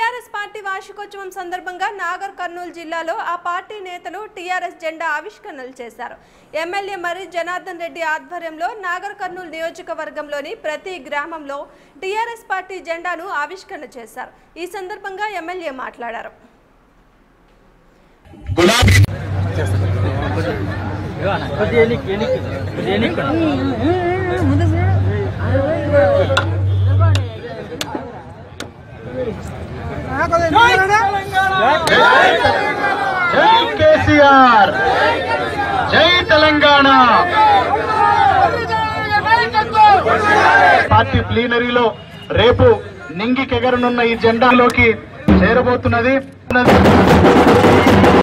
TRS party వార్షికోత్సవం సందర్భంగా నాగర్ కర్నూలు జిల్లాలో ఆ పార్టీ నేతలు టీఆర్ఎస్ జెండా ఆవిష్కరణలు చేశారు ఎమ్మెల్యే మరి జనార్దన్ రెడ్డి ఆధ్వర్యంలో నాగర్ కర్నూలు నియోజకవర్గంలోని ప్రతి గ్రామంలో టీఆర్ఎస్ పార్టీ జెండాను ఆవిష్కరణ చేశారు ఈ సందర్భంగా ఎమ్మెల్యే మాట్లాడారు గులాబీ కొద్దిగా ఎన్నిక ఎన్నిక కొద్దిగా ఎన్నిక జై కేసీఆర్ జై తెలంగాణ పార్టీ ప్లీనరీలో రేపు నింగికెగరనున్న ఈ జెండాలోకి చేరబోతున్నది